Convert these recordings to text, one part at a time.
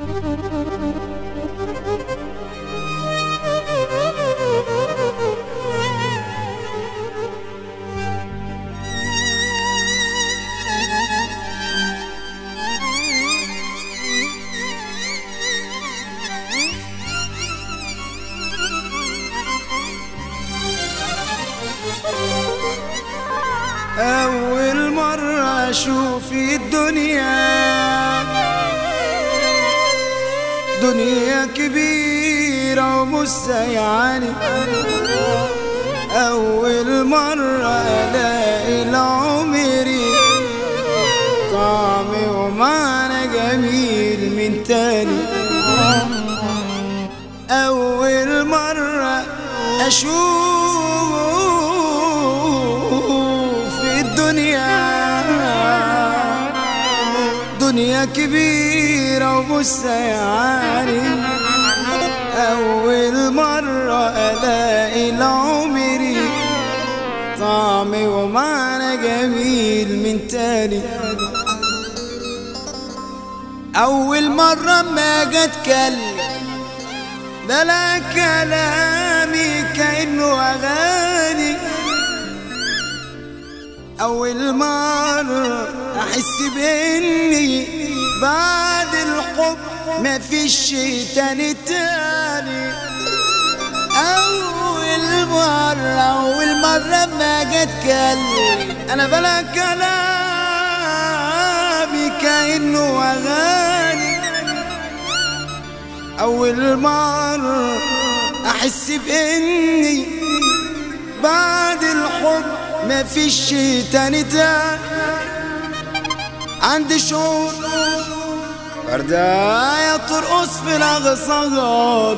أول مرة أشوف الدنيا دنيا كبيرة ومستيعاني أول مرة ألاقي العمري طعم ومعنى جميل من تاني أول مرة أشوف الدنيا دنيا كبيرة ومستيعاني أول مرة ألاقي العمري طعم ومعنى جميل من تاني أول مرة ما أجي أتكلم ده لا كلامي كأنه أغاني أول مرة أحس بإني بعد الحب مفيش شي تاني تاني أول مرة أول مرة ما أجي أتكلم أنا بلا كلامي كأنه أغاني أول مرة أحس بإني بعد الحب ما فيش شي تاني تاني عندي شعور ورداية ترقص في الأغصان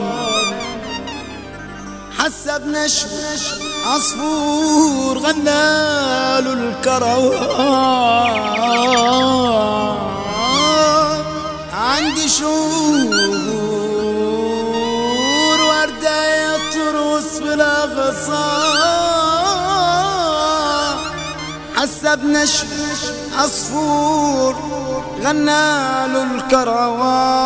حاسة بنشوة عصفور غناله الكروان عندي شعور ورداية ترقص في الأغصان حاسة بنشوة عصفور غناله الكروان